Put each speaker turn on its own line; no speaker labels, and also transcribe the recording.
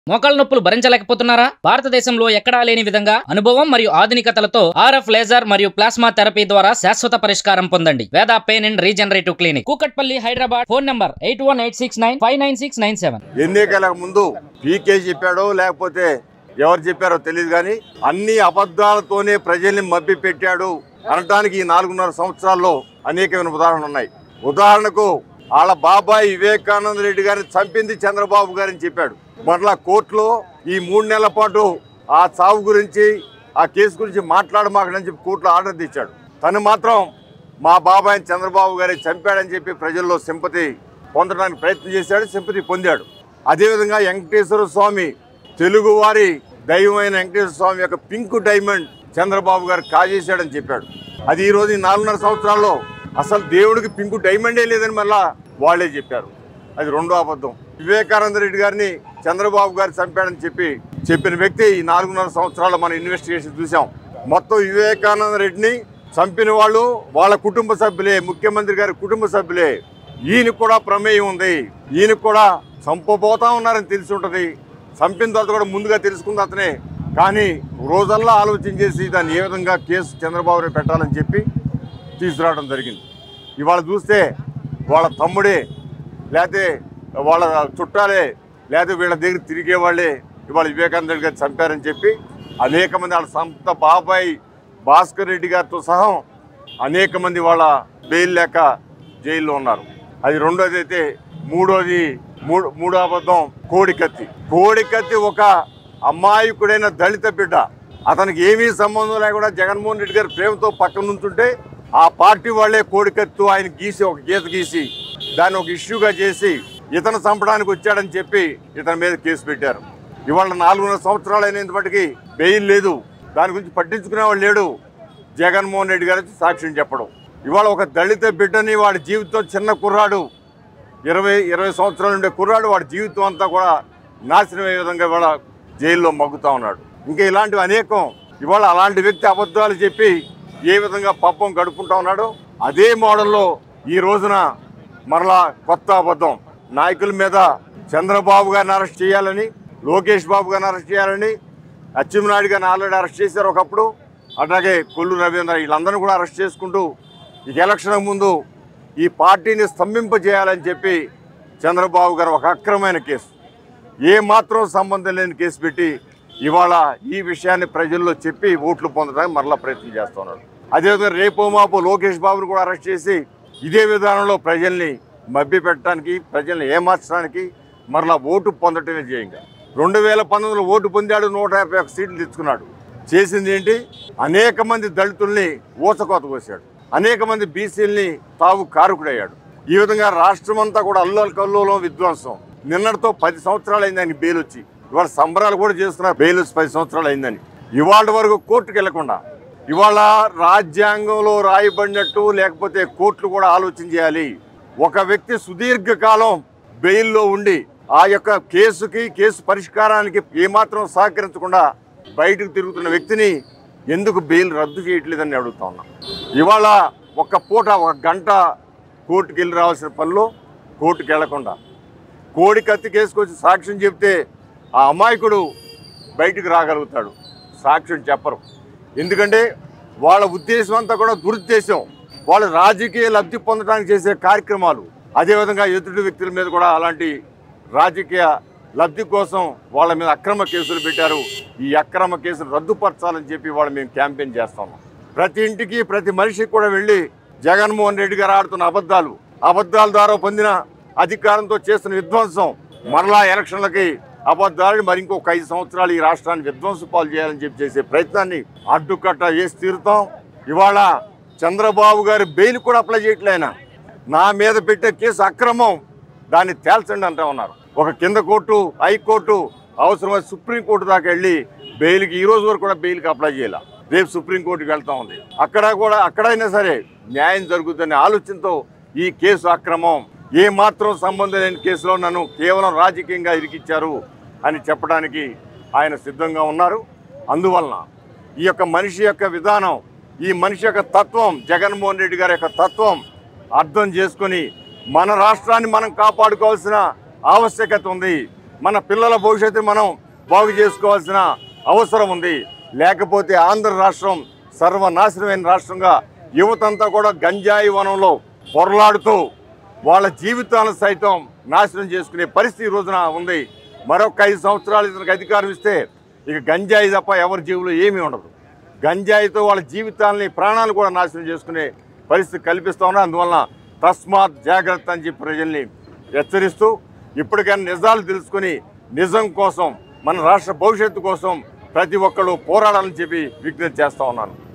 మోకాళ్ళ నొప్పులు భరించలేకపోతున్నారా భారతదేశంలో ఎక్కడా లేని విధంగా అనుభవం మరియు ఆధునికతలతో ఆర్ఎఫ్ లేజర్ మరియు ప్లాస్మా థెరపీ ద్వారా శాశ్వత పరిష్కారం పొందండి Veda pain and regenerative clinic Kukatpally Hyderabad phone number eight one eight six nine five nine six nine seven
ఎన్నికలకు ముందు పీకే చెప్పాడో లేకపోతే ఎవరు చెప్పారో తెలియదు కానీ అన్ని అబద్ధాలతోనే ప్రజల్ని మభ్య పెట్టాడు అనడానికి ఈ నాలుగున్నర సంవత్సరాల్లో అనేకమైన ఉదాహరణలు ఉన్నాయి ఉదాహరణకు వాళ్ళ బాబాయ్ వివేకానంద రెడ్డి గారిని చంపింది చంద్రబాబు గారిని చెప్పాడు మరలా కోర్టులో ఈ మూడు నెలల పాటు ఆ చావు గురించి ఆ కేసు గురించి మాట్లాడమాకడని చెప్పి కోర్టులో ఆర్డర్ తెచ్చాడు తను మాత్రం మా బాబాయ్ చంద్రబాబు గారి చంపాడని చెప్పి ప్రజల్లో సింపతి పొందడానికి ప్రయత్నం చేశాడు సింపతి పొందాడు అదేవిధంగా వెంకటేశ్వర స్వామి తెలుగువారి దైవమైన వెంకటేశ్వర స్వామి యొక్క పింక్ డైమండ్ చంద్రబాబు గారు కాజేశాడని చెప్పాడు అది ఈ రోజు ఈ నాలుగున్నర సంవత్సరాల్లో అసలు దేవుడికి పింకు డైమండే లేదని మళ్ళా వాళ్ళే చెప్పారు అది రెండో అబద్ధం వివేకానంద రెడ్డి గారిని చంద్రబాబు గారు చంపాడని చెప్పి చెప్పిన వ్యక్తి ఈ నాలుగున్నర సంవత్సరాల్లో మనం ఇన్వెస్టిగేషన్ చూసాం మొత్తం వివేకానంద రెడ్డిని చంపిన వాళ్ళు వాళ్ళ కుటుంబ సభ్యులే ముఖ్యమంత్రి గారి కుటుంబ సభ్యులే ఈయనకు కూడా ప్రమేయం ఉంది ఈయనకు కూడా చంపబోతా ఉన్నారని తెలిసి ఉంటుంది చంపిన తర్వాత కూడా ముందుగా తెలుసుకుంది అతనే కానీ రోజల్లా ఆలోచన చేసి దాన్ని ఏ విధంగా కేసు చంద్రబాబు పెట్టాలని చెప్పి తీసుకురావడం జరిగింది ఇవాళ చూస్తే వాళ్ళ తమ్ముడే లేకపోతే వాళ్ళ చుట్టాలే లేకపోతే వీళ్ళ దగ్గర తిరిగే వాళ్ళే ఇవాళ వివేకానంద రెడ్డి గారు చంపారని చెప్పి అనేక మంది వాళ్ళ సొంత బాబాయ్ భాస్కర్ రెడ్డి గారితో సహా అనేక మంది వాళ్ళ బెయిల్ లేక జైల్లో ఉన్నారు అది రెండోది అయితే మూడోది మూడు మూడో అబద్ధం కోడికత్తి కోడికత్తి ఒక అమాయకుడైన దళిత బిడ్డ అతనికి ఏమీ సంబంధం లేకుండా జగన్మోహన్ రెడ్డి గారి ప్రేమతో పక్కన నుంచుంటే ఆ పార్టీ వాళ్ళే కోడికత్తు ఆయన గీసి ఒక గీత గీసి దాన్ని ఒక ఇష్యూగా చేసి ఇతను చంపడానికి వచ్చాడని చెప్పి ఇతని మీద కేసు పెట్టారు ఇవాళ నాలుగున్నర సంవత్సరాలు అయినంతప్పటికీ బెయిల్ లేదు దాని గురించి పట్టించుకునేవాడు లేడు జగన్మోహన్ రెడ్డి గారు వచ్చి సాక్ష్యం చెప్పడం ఇవాళ ఒక దళిత బిడ్డని వాడి జీవితం చిన్న కుర్రాడు ఇరవై ఇరవై సంవత్సరాల ఉండే కుర్రాడు వాడి జీవితం అంతా కూడా నాశనం అయ్యే విధంగా ఇవాళ జైల్లో మగ్గుతా ఉన్నాడు ఇంకా ఇలాంటివి అనేకం ఇవాళ అలాంటి వ్యక్తి అబద్ధాలు చెప్పి ఏ విధంగా పాపం గడుపుకుంటా ఉన్నాడో అదే మోడల్లో ఈ రోజున మరలా కొత్త అబద్ధం నాయకుల మీద చంద్రబాబు గారిని అరెస్ట్ చేయాలని లోకేష్ బాబు గారిని అరెస్ట్ చేయాలని అచ్చెన్నాయుడు గారిని ఆల్రెడీ అరెస్ట్ చేశారు ఒకప్పుడు అట్లాగే కొల్లు రవీంద్ర వీళ్ళందరినీ కూడా అరెస్ట్ చేసుకుంటూ ఈ ఎలక్షన్ ముందు ఈ పార్టీని స్తంభింపజేయాలని చెప్పి చంద్రబాబు గారు ఒక అక్రమైన కేసు ఏ మాత్రం సంబంధం లేని కేసు పెట్టి ఇవాళ ఈ విషయాన్ని ప్రజల్లో చెప్పి ఓట్లు పొందడానికి మరలా ప్రయత్నం చేస్తున్నారు అదేవిధంగా రేపో మాపో లోకేష్ బాబుని కూడా అరెస్ట్ చేసి ఇదే విధానంలో ప్రజల్ని మభ్యపెట్టడానికి ప్రజల్ని ఏమార్చడానికి మరలా ఓటు పొందటమే చేయంగా రెండు వేల పంతొమ్మిదిలో ఓటు పొందాడు నూట యాభై ఒక్క సీట్లు తెచ్చుకున్నాడు చేసింది ఏంటి అనేక మంది దళితుల్ని ఊచకోత కోసాడు అనేక మంది బీసీల్ని తావు కారుకుడయ్యాడు ఈ విధంగా రాష్ట్రం అంతా కూడా అల్లోల కల్లోలం విధ్వంసం నిన్నటితో పది సంవత్సరాలు అయింది ఆయనకి బెయిల్ వచ్చి ఇవాళ సంబరాలు కూడా చేస్తున్నారు బెయిల్ వచ్చి పది సంవత్సరాలు అయిందని ఇవాళ వరకు కోర్టుకు వెళ్లకుండా ఇవాళ రాజ్యాంగంలో రాయబడినట్టు లేకపోతే కోర్టులు కూడా ఆలోచన చేయాలి ఒక వ్యక్తి సుదీర్ఘకాలం బెయిల్లో ఉండి ఆ యొక్క కేసుకి కేసు పరిష్కారానికి ఏమాత్రం సహకరించకుండా బయటకు తిరుగుతున్న వ్యక్తిని ఎందుకు బెయిల్ రద్దు చేయట్లేదని అడుగుతా ఉన్నా ఇవాళ ఒక పూట ఒక గంట కోర్టుకు వెళ్ళి రావాల్సిన పనిలో కోర్టుకు వెళ్లకుండా కోడి కత్తి కేసుకొచ్చి సాక్ష్యం చెప్తే ఆ అమాయకుడు బయటకు రాగలుగుతాడు సాక్ష్యం చెప్పరు ఎందుకంటే వాళ్ళ ఉద్దేశం అంతా కూడా దురుద్దేశం వాళ్ళు రాజకీయ లబ్ధి పొందడానికి చేసే కార్యక్రమాలు అదేవిధంగా ఎదుటి వ్యక్తుల మీద కూడా అలాంటి రాజకీయ లబ్ధి కోసం వాళ్ళ మీద అక్రమ కేసులు పెట్టారు ఈ అక్రమ కేసులు రద్దుపరచాలని చెప్పి వాళ్ళు మేము క్యాంపెయిన్ చేస్తాము ప్రతి ఇంటికి ప్రతి మనిషికి కూడా వెళ్ళి జగన్మోహన్ రెడ్డి గారు ఆడుతున్న అబద్ధాలు అబద్ధాల ద్వారా పొందిన అధికారంతో చేస్తున్న విధ్వంసం మరలా ఎలక్షన్లకి అబద్ధాలని మరి ఇంకొక ఐదు సంవత్సరాలు ఈ రాష్ట్రాన్ని విధ్వంస పాలు చేయాలని చెప్పి చేసే ప్రయత్నాన్ని అడ్డుకట్ట వేసి తీరుతాం ఇవాళ చంద్రబాబు గారి బెయిల్ కూడా అప్లై చేయట్లే ఆయన నా మీద పెట్టే కేసు అక్రమం దాన్ని తేల్చండి అంటా ఉన్నారు ఒక కింద కోర్టు హైకోర్టు అవసరమైతే సుప్రీంకోర్టు దాకా వెళ్ళి బెయిల్కి ఈ రోజు వరకు కూడా బెయిల్కి అప్లై చేయాల రేపు సుప్రీంకోర్టుకి వెళ్తా ఉంది అక్కడ కూడా అక్కడైనా సరే న్యాయం జరుగుతుందనే ఆలోచనతో ఈ కేసు అక్రమం ఏ మాత్రం సంబంధం లేని కేసులో నన్ను కేవలం రాజకీయంగా ఇరికిచ్చారు అని చెప్పడానికి ఆయన సిద్ధంగా ఉన్నారు అందువలన ఈ యొక్క మనిషి యొక్క విధానం ఈ మనిషి యొక్క తత్వం జగన్మోహన్ రెడ్డి గారి యొక్క తత్వం అర్థం చేసుకొని మన రాష్ట్రాన్ని మనం కాపాడుకోవాల్సిన ఆవశ్యకత ఉంది మన పిల్లల భవిష్యత్తు మనం బాగు చేసుకోవాల్సిన అవసరం ఉంది లేకపోతే ఆంధ్ర రాష్ట్రం సర్వనాశనమైన రాష్ట్రంగా యువతంతా కూడా గంజాయి వనంలో పొరలాడుతూ వాళ్ళ జీవితాలను సైతం నాశనం చేసుకునే పరిస్థితి ఈ రోజున ఉంది మరొక ఐదు సంవత్సరాలు ఇతనికి అధికారం ఇస్తే ఇక గంజాయి తప్ప ఎవరి జీవులో ఏమీ ఉండదు గంజాయితో వాళ్ళ జీవితాలని ప్రాణాలు కూడా నాశనం చేసుకునే పరిస్థితి కల్పిస్తా ఉన్నారు అందువలన తస్మాత్ జాగ్రత్త అని చెప్పి ప్రజల్ని హెచ్చరిస్తూ ఇప్పటికైనా నిజాలు తెలుసుకొని నిజం కోసం మన రాష్ట్ర భవిష్యత్తు కోసం ప్రతి ఒక్కళ్ళు పోరాడాలని చెప్పి విజ్ఞప్తి చేస్తా ఉన్నాను